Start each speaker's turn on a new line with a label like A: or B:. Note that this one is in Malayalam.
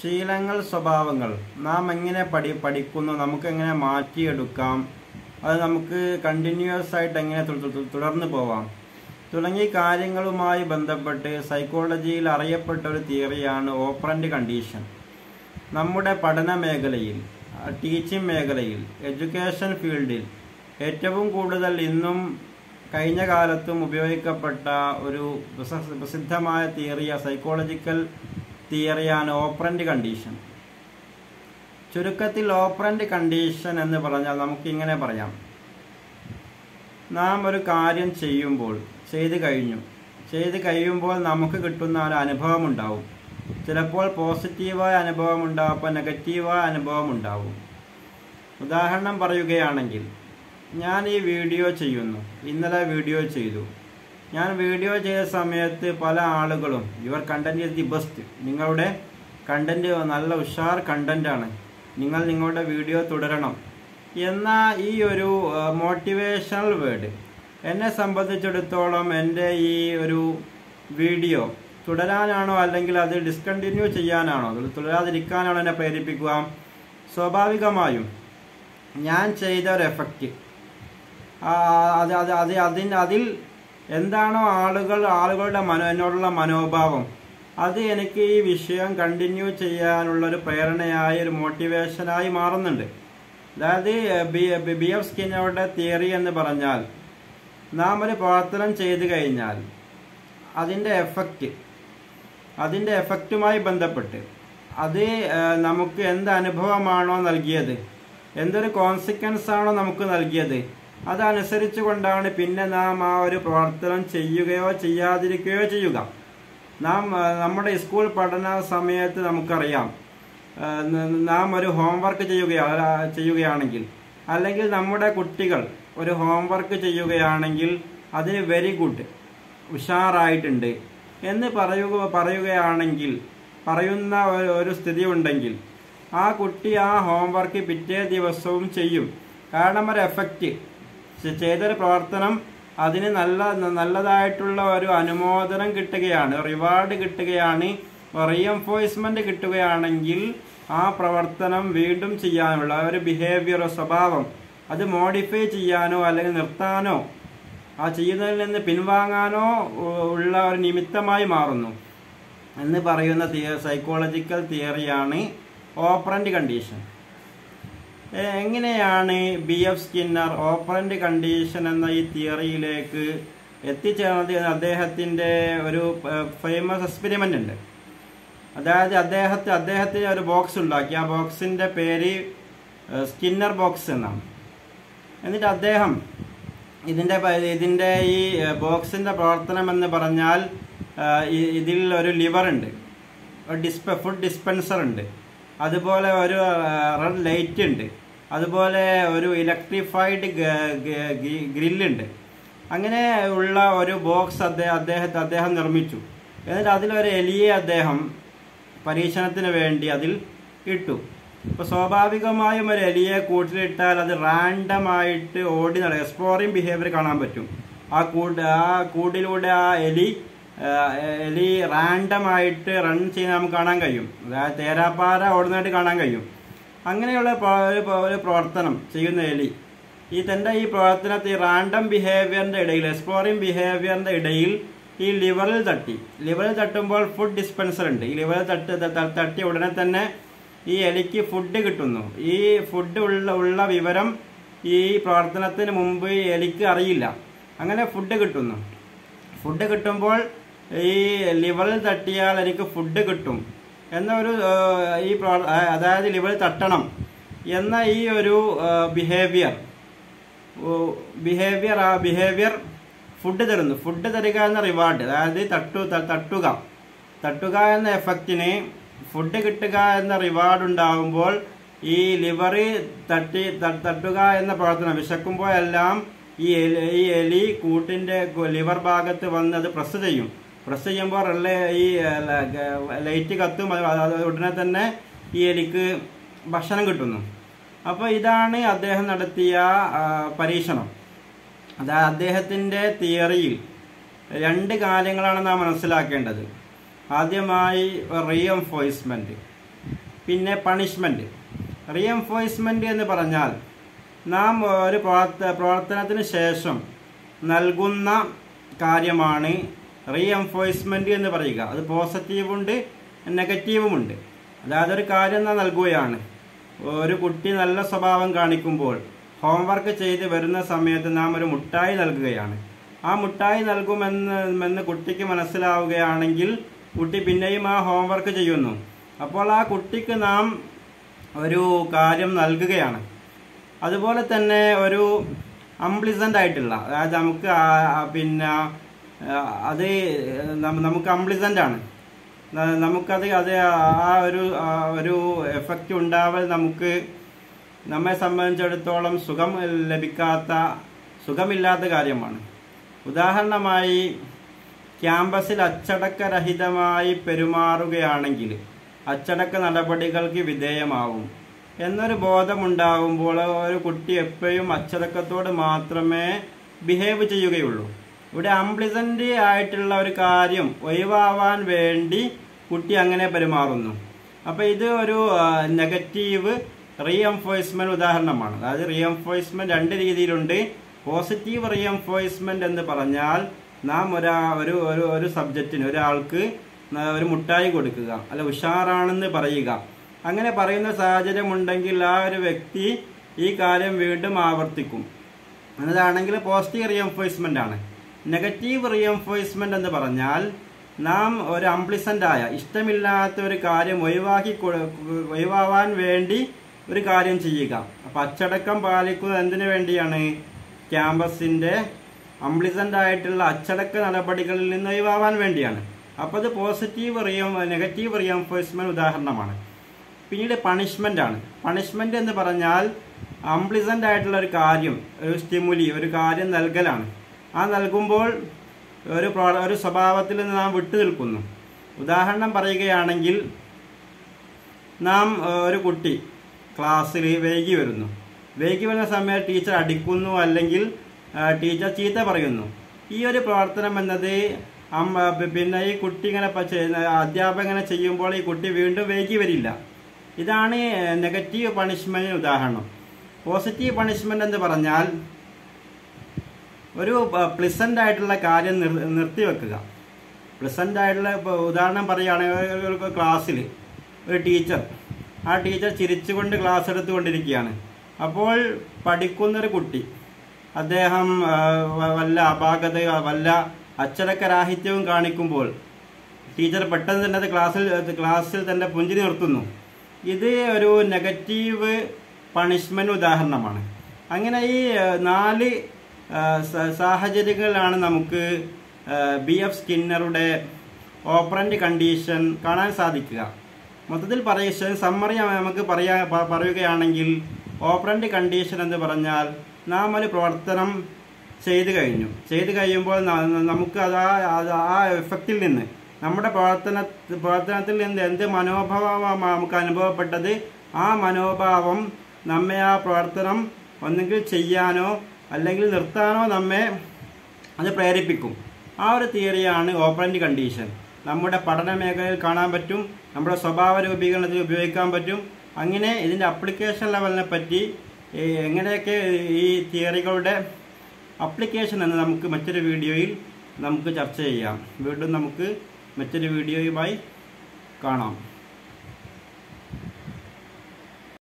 A: ശീലങ്ങൾ സ്വഭാവങ്ങൾ നാം എങ്ങനെ പഠി പഠിക്കുന്നു നമുക്ക് എങ്ങനെ മാറ്റിയെടുക്കാം അത് നമുക്ക് കണ്ടിന്യൂസ് ആയിട്ട് എങ്ങനെ തു- തു- തുടർന്ന് പോവാം തുടങ്ങിയ കാര്യങ്ങളുമായി ബന്ധപ്പെട്ട് സൈക്കോളജിയിൽ അറിയപ്പെട്ട ഒരു തിയറിയാണ് ഓപ്പറൻ്റ് കണ്ടീഷൻ നമ്മുടെ പഠന മേഖലയിൽ ടീച്ചിങ് മേഖലയിൽ എഡ്യൂക്കേഷൻ ഫീൽഡിൽ ഏറ്റവും കൂടുതൽ ഇന്നും കഴിഞ്ഞ കാലത്തും ഉപയോഗിക്കപ്പെട്ട ഒരു പ്രസ- പ്രസിദ്ധമായ തിയറിയ സൈക്കോളജിക്കൽ തിയറിയാണ് ഓപ്പറൻ്റ് കണ്ടീഷൻ ചുരുക്കത്തിൽ ഓപ്പറൻ്റ് കണ്ടീഷൻ എന്ന് പറഞ്ഞാൽ നമുക്കിങ്ങനെ പറയാം നാം ഒരു കാര്യം ചെയ്യുമ്പോൾ ചെയ്ത് കഴിഞ്ഞു ചെയ്ത് കഴിയുമ്പോൾ നമുക്ക് കിട്ടുന്ന ഒരു അനുഭവം ഉണ്ടാവും ചിലപ്പോൾ പോസിറ്റീവായ അനുഭവം ഉണ്ടാവും അപ്പോൾ നെഗറ്റീവായ അനുഭവം ഉണ്ടാവും ഉദാഹരണം പറയുകയാണെങ്കിൽ ഞാൻ ഈ വീഡിയോ ചെയ്യുന്നു ഇന്നലെ വീഡിയോ ചെയ്തു ഞാൻ വീഡിയോ ചെയ്ത സമയത്ത് പല ആളുകളും your content is the best നിങ്ങളുടെ കണ്ടന്റ് നല്ല ഉഷാർ കണ്ടന്റാണ് നിങ്ങൾ നിങ്ങളുടെ വീഡിയോ തുടരണം എന്ന ഈ ഒരു മോട്ടിവേഷണൽ വേർഡ് എന്നെ സംബന്ധിച്ചിടത്തോളം എൻ്റെ ഈ ഒരു വീഡിയോ തുടരാനാണോ അല്ലെങ്കിൽ അത് ഡിസ്കണ്ടിന്യൂ ചെയ്യാനാണോ അത് തുടരാതിരിക്കാനാണോ എന്നെ പ്രേരിപ്പിക്കുക സ്വാഭാവികമായും ഞാൻ ചെയ്ത ഒരു എഫക്റ്റ് അത് അത് അത് അതിന് അതിൽ എന്താണോ ആളുകൾ ആളുകളുടെ മനോ എന്നോടുള്ള മനോഭാവം അത് എനിക്ക് ഈ വിഷയം കണ്ടിന്യൂ ചെയ്യാനുള്ള ഒരു പ്രേരണയായി ഒരു മോട്ടിവേഷനായി മാറുന്നുണ്ട് അതായത് ബി ബി എഫ് സ്കിന്നറുടെ തിയറി എന്ന് പറഞ്ഞാൽ നാം ഒരു പ്രവർത്തനം ചെയ്തു കഴിഞ്ഞാൽ അതിൻ്റെ എഫക്റ്റ് അതിൻ്റെ എഫക്റ്റുമായി ബന്ധപ്പെട്ട് അത് ഏഹ്, നമുക്ക് എന്ത് അനുഭവമാണോ നൽകിയത് എന്തൊരു കോൺസിക്വൻസ് ആണോ നമുക്ക് നൽകിയത് അതനുസരിച്ച് കൊണ്ടാണ് പിന്നെ നാം ആ ഒരു പ്രവർത്തനം ചെയ്യുകയോ ചെയ്യാതിരിക്കുകയോ ചെയ്യുക നാം ആ, നമ്മുടെ സ്കൂൾ പഠന സമയത്ത് നമുക്കറിയാം ആ, ന- നാം ഒരു ഹോംവർക്ക് ചെയ്യുകയാണ് ചെയ്യുകയാണെങ്കിൽ അല്ലെങ്കിൽ നമ്മുടെ കുട്ടികൾ ഒരു ഹോംവർക്ക് ചെയ്യുകയാണെങ്കിൽ അതിന് വെരി ഗുഡ് ഉഷാറായിട്ടുണ്ട് എന്ന് പറയുക പറയുകയാണെങ്കിൽ പറയുന്ന ഒരു- ഒരു സ്ഥിതി ഉണ്ടെങ്കിൽ ആ കുട്ടി ആ ഹോംവർക്ക് പിറ്റേ ദിവസവും ചെയ്യും കാരണം ഒരു എഫക്റ്റ് ചെ- ചെയ്തൊരു പ്രവർത്തനം അതിന് നല്ല നല്ലതായിട്ടുള്ള ഒരു അനുമോദനം കിട്ടുകയാണ് റിവാർഡ് കിട്ടുകയാണ് റീഎൻഫോഴ്സ്മെന്റ് കിട്ടുകയാണെങ്കിൽ ആ പ്രവർത്തനം വീണ്ടും ചെയ്യാനുള്ള ഒരു ബിഹേവിയറോ സ്വഭാവം അത് മോഡിഫൈ ചെയ്യാനോ അല്ലെങ്കിൽ നിർത്താനോ ആ ചെയ്യുന്നതിൽ നിന്ന് പിൻവാങ്ങാനോ ഉ- ഉള്ള ഒരു നിമിത്തമായി മാറുന്നു എന്ന് പറയുന്ന സൈക്കോളജിക്കൽ തിയറിയാണ് ഓപ്പറന്റ് കണ്ടീഷൻ ഏ, എങ്ങനെയാണ് B F Skinner operant condition എന്ന ഈ തിയറിയിലേക്ക് എത്തിച്ചേർന്നത് എന്ന് അദ്ദേഹത്തിന്റെ ഒരു ഫേമസ് എക്സ്പെരിമെന്റ് ഉണ്ട് അതായത് അദ്ദേഹത്തെ അദ്ദേഹത്തിന് ഒരു ബോക്സ് ഉണ്ടാക്കി ആ ബോക്സിന്റെ പേര് ഏ, സ്കിന്നർ ബോക്സ് എന്നാണ് എന്നിട്ട് അദ്ദേഹം ഇതിന്റെ പ- ഇതിന്റെ ഈ ഏ, ബോക്സിന്റെ പ്രവർത്തനം എന്ന് പറഞ്ഞാൽ ആ, ഇ- ഇതിൽ ഒരു ലിവർ ഉണ്ട് ഒരു ഡിസ്പ ഫുഡ് ഡിസ്പെൻസർ ഉണ്ട് അതുപോലെ ഒരു റെഡ് ലൈറ്റ് ഉണ്ട് അതുപോലെ ഒരു ഇലക്ട്രിഫൈഡ് ഗ്രില്ലുണ്ട് അങ്ങനെ ഉള്ള ഒരു ബോക്സ് അദ്ദേഹം അദ്ദേഹത്തെ അദ്ദേഹം നിർമ്മിച്ചു എന്നിട്ട് അതിലൊരു എലിയെ അദ്ദേഹം പരീക്ഷണത്തിന് വേണ്ടി അതിൽ ഇട്ടു ഇപ്പൊ സ്വാഭാവികമായും ഒരു എലിയെ കൂട്ടിലിട്ടാൽ അത് റാൻഡം ആയിട്ട് ഓടി നട എക്സ്പ്ലോറിംഗ് ബിഹേവിയർ കാണാൻ പറ്റും ആ കൂട് ആ കൂടിലൂടെ ആ എലി ആ, എലി റാൻഡം ആയിട്ട് റൺ ചെയ്യുന്ന നമുക്ക് കാണാൻ കഴിയും അതായത് തേരാപ്പാര ഓടുന്നതായിട്ട് കാണാൻ കഴിയും അങ്ങനെയുള്ള പ്ര- ഒരു പ്ര- ഒരു പ്രവർത്തനം ചെയ്യുന്ന എലി ഈ തന്റെ ഈ പ്രവർത്തനത്തിൽ റാൻഡം ബിഹേവിയറിന്റെ ഇടയിൽ എക്സ്പ്ലോറിംഗ് ബിഹേവിയറിന്റെ ഇടയിൽ ഈ ലിവറിൽ തട്ടി ലിവറിൽ തട്ടുമ്പോൾ ഫുഡ് ഡിസ്പെൻസർ ഉണ്ട് ഈ ലിവറിൽ തട്ട് ത- ത- തട്ടിയ ഉടനെ തന്നെ ഈ എലിക്ക് ഫുഡ് കിട്ടുന്നു ഈ ഫുഡ് ഉള്ള ഉള്ള വിവരം ഈ പ്രവർത്തനത്തിന് മുമ്പ് ഈ എലിക്ക് അറിയില്ല അങ്ങനെ ഫുഡ് കിട്ടുന്നു ഫുഡ് കിട്ടുമ്പോൾ ഈ ലിവറിൽ തട്ടിയാൽ എനിക്ക് ഫുഡ് കിട്ടും എന്നൊരു ആ, ഈ പ്രവർ- ആ, അതായത് ലിവറിൽ തട്ടണം എന്ന ഈ ഒരു ബിഹേവിയർ ബിഹേവിയർ ആ ബിഹേവിയർ ഫുഡ് തരുന്നു ഫുഡ് തരിക എന്ന റിവാർഡ് അതായത് തട്ടു ത- തട്ടുക തട്ടുക എന്ന എഫക്റ്റിന് ഫുഡ് കിട്ടുക എന്ന റിവാർഡ് ഉണ്ടാകുമ്പോൾ ഈ ലിവറ് തട്ടി ത- തട്ടുക എന്ന പ്രവർത്തനം വിശക്കുമ്പോഴെല്ലാം ഈ എലി ഈ എലി കൂട്ടിന്റെ ലിവർ ഭാഗത്ത് വന്ന് അത് പ്രസ് ചെയ്യും പ്രസ് ചെയ്യുമ്പോൾ റിലേ ഈ ലൈറ്റ് കത്തും അത് അത് ഉടനെ തന്നെ ഈ എലിക്ക് ഭക്ഷണം കിട്ടുന്നു അപ്പോൾ ഇതാണ് അദ്ദേഹം നടത്തിയ ആ, പരീക്ഷണം അതായത് അദ്ദേഹത്തിൻ്റെ തിയറിയിൽ രണ്ട് കാര്യങ്ങളാണ് നാം മനസ്സിലാക്കേണ്ടത് ആദ്യമായി റീഎൻഫോഴ്സ്മെന്റ് പിന്നെ പണിഷ്മെൻറ്റ് റീഎൻഫോഴ്സ്മെൻറ്റ് എന്ന് പറഞ്ഞാൽ നാം ഒരു പ്രവർത്ത പ്രവർത്തനത്തിന് ശേഷം നൽകുന്ന കാര്യമാണ് റീഎൻഫോഴ്സ്മെൻറ്റ് എന്ന് പറയുക അത് പോസിറ്റീവുണ്ട് നെഗറ്റീവുമുണ്ട് അതായത് ഒരു കാര്യം നാം നൽകുകയാണ് ഒരു കുട്ടി നല്ല സ്വഭാവം കാണിക്കുമ്പോൾ ഹോംവർക്ക് ചെയ്ത് വരുന്ന സമയത്ത് നാം ഒരു മുട്ടായി നൽകുകയാണ് ആ മുട്ടായി നൽകുമെന്ന് എന്ന് കുട്ടിക്ക് മനസ്സിലാവുകയാണെങ്കിൽ കുട്ടി പിന്നെയും ആ ഹോംവർക്ക് ചെയ്യുന്നു അപ്പോൾ ആ കുട്ടിക്ക് നാം ഒരു കാര്യം നൽകുകയാണ് അതുപോലെ തന്നെ ഒരു അംപ്ലിസൻ്റ് ആയിട്ടുള്ള അതായത് നമുക്ക് ആ- ആ പിന്നെ ആ, അത് നം- നമുക്ക് അംപ്ലിസൻ്റ് ആണ് ന- നമുക്കത് അത് ആ ഒരു ആ ഒരു എഫക്റ്റ് ഉണ്ടാവൽ നമുക്ക് നമ്മെ സംബന്ധിച്ചിടത്തോളം സുഖം ലഭിക്കാത്ത സുഖമില്ലാത്ത കാര്യമാണ് ഉദാഹരണമായി ക്യാമ്പസിൽ അച്ചടക്കരഹിതമായി പെരുമാറുകയാണെങ്കിൽ അച്ചടക്ക നടപടികൾക്ക് വിധേയമാവും എന്നൊരു ബോധമുണ്ടാകുമ്പോൾ ഒരു കുട്ടി എപ്പോഴും അച്ചടക്കത്തോട് മാത്രമേ ബിഹേവ് ചെയ്യുകയുള്ളൂ ഇവിടെ അംപ്ലിസൻ്റ് ആയിട്ടുള്ള ഒരു കാര്യം ഒഴിവാവാൻ വേണ്ടി കുട്ടി അങ്ങനെ പെരുമാറുന്നു അപ്പോൾ ഇത് ഒരു നെഗറ്റീവ് റീഎംഫോഴ്സ്മെന്റ് ഉദാഹരണമാണ് അതായത് റീഎംഫോഴ്സ്മെന്റ് രണ്ട് രീതിയിലുണ്ട് പോസിറ്റീവ് റീഎംഫോഴ്സ്മെന്റ് എന്ന് പറഞ്ഞാൽ നാം ഒരാ ഒരു ഒരു ഒരു സബ്ജക്റ്റിന് ഒരാൾക്ക് ന- ഒരു മുട്ടായി കൊടുക്കുക അല്ല ഉഷാറാണെന്ന് പറയുക അങ്ങനെ പറയുന്ന സാഹചര്യം ഉണ്ടെങ്കിൽ ആ ഒരു വ്യക്തി ഈ കാര്യം വീണ്ടും ആവർത്തിക്കും എന്നതാണെങ്കിൽ പോസിറ്റീവ് റീഎംഫോഴ്സ്മെന്റ് ആണ് നെഗറ്റീവ് റീഎംഫോഴ്സ്മെന്റ് എന്ന് പറഞ്ഞാൽ നാം ഒരു അംപ്ലിസന്റ് ആയ ഇഷ്ടമില്ലാത്ത ഒരു കാര്യം ഒഴിവാക്കി കൊ- ഒഴിവാവാൻ വേണ്ടി ഒരു കാര്യം ചെയ്യുക അപ്പൊ അച്ചടക്കം പാലിക്കുന്നത് എന്തിനു വേണ്ടിയാണ് ക്യാമ്പസിന്റെ അംപ്ലിസന്റ് ആയിട്ടുള്ള അച്ചടക്ക നടപടികളിൽ നിന്ന് ഒഴിവാവാൻ വേണ്ടിയാണ് അപ്പൊ അത് പോസിറ്റീവ് റിയം നെഗറ്റീവ് റിയംഫോഴ്സ്മെന്റ് ഉദാഹരണമാണ് പിന്നീട് പണിഷ്മെന്റ് ആണ് പണിഷ്മെന്റ് എന്ന് പറഞ്ഞാൽ അംപ്ലിസന്റ് ആയിട്ടുള്ള ഒരു കാര്യം ഒരു സ്റ്റിമുലി ഒരു കാര്യം നൽകലാണ് ആ നൽകുമ്പോൾ ഒരു പ്രവ- ഒരു സ്വഭാവത്തിൽ നിന്ന് നാം വിട്ടു നിൽക്കുന്നു ഉദാഹരണം പറയുകയാണെങ്കിൽ നാം ഏഹ്, ഒരു കുട്ടി ക്ലാസ്സിൽ വൈകി വരുന്നു വൈകി വരുന്ന സമയത്ത് ടീച്ചർ അടിക്കുന്നു അല്ലെങ്കിൽ ആ, ടീച്ചർ ചീത്ത പറയുന്നു ഈ ഒരു പ്രവർത്തനം എന്നത് അമ്മ പി- പിന്നെ ഈ കുട്ടി ഇങ്ങനെ പ- ചെയ്യുന്ന- അധ്യാപകൻ ഇങ്ങനെ ചെയ്യുമ്പോൾ ഈ കുട്ടി വീണ്ടും വൈകി വരില്ല ഇതാണ് നെഗറ്റീവ് പണിഷ്മെന്റിന് ഉദാഹരണം പോസിറ്റീവ് പണിഷ്മെന്റ് എന്ന് പറഞ്ഞാൽ ഒരു പ്ലിസന്റ് ആയിട്ടുള്ള കാര്യം നിർ- നിർത്തിവെക്കുക പ്ലസന്റ് ആയിട്ടുള്ള ഇപ്പൊ ഉദാഹരണം പറയുകയാണെങ്കിൽ ഒരു- ഒരു ക്ലാസ്സിൽ ഒരു ടീച്ചർ ആ ടീച്ചർ ചിരിച്ചുകൊണ്ട് ക്ലാസ് എടുത്തുകൊണ്ടിരിക്കുകയാണ് അപ്പോൾ പഠിക്കുന്നൊരു കുട്ടി അദ്ദേഹം ആ, വ- വല്ല അപാകത വല്ല അച്ചടക്കരാഹിത്യവും കാണിക്കുമ്പോൾ ടീച്ചർ പെട്ടെന്ന് തന്നെ അത് ക്ലാസ്സിൽ അത് ക്ലാസ്സിൽ തന്നെ പുഞ്ചിരി നിർത്തുന്നു ഇത് ഒരു നെഗറ്റീവ് പണിഷ്മെന്റ് ഉദാഹരണമാണ് അങ്ങനെ ഈ ആ, നാല് ആ, സ- സാഹചര്യങ്ങളിലാണ് നമുക്ക് ബി എഫ് സ്കിന്നറുടെ ഓപ്പറന്റ് കണ്ടീഷൻ കാണാൻ സാധിക്കുക മൊത്തത്തിൽ പറയുക സമ്മറി നമുക്ക് പറയാ പ- പറയുകയാണെങ്കിൽ ഓപ്പറന്റ് കണ്ടീഷൻ എന്ന് പറഞ്ഞാൽ നാം ഒരു പ്രവർത്തനം ചെയ്തു കഴിഞ്ഞു ചെയ്തു കഴിയുമ്പോൾ ന- നമുക്ക് അത് ആ അത് ആ എഫക്റ്റിൽ നിന്ന് നമ്മുടെ പ്രവർത്തന പ്രവർത്തനത്തിൽ നിന്ന് എന്ത് മനോഭാവമാണ് നമുക്ക് അനുഭവപ്പെട്ടത് ആ മനോഭാവം നമ്മെ ആ പ്രവർത്തനം ഒന്നെങ്കിൽ ചെയ്യാനോ അല്ലെങ്കിൽ നിർത്താനോ നമ്മെ അത് പ്രേരിപ്പിക്കും ആ ഒരു തിയറിയാണ് ഓപ്പറന്റ് കണ്ടീഷൻ നമ്മുടെ പഠന മേഖലയിൽ കാണാൻ പറ്റും നമ്മുടെ സ്വഭാവ രൂപീകരണത്തിൽ ഉപയോഗിക്കാൻ പറ്റും അങ്ങനെ ഇതിൻ്റെ അപ്ലിക്കേഷൻ ലെവലിനെ പറ്റി ഈ എങ്ങനെയൊക്കെ ഈ തിയറികളുടെ അപ്ലിക്കേഷൻ എന്ന് നമുക്ക് മറ്റൊരു വീഡിയോയിൽ നമുക്ക് ചർച്ച ചെയ്യാം വീണ്ടും നമുക്ക് മറ്റൊരു വീഡിയോയുമായി കാണാം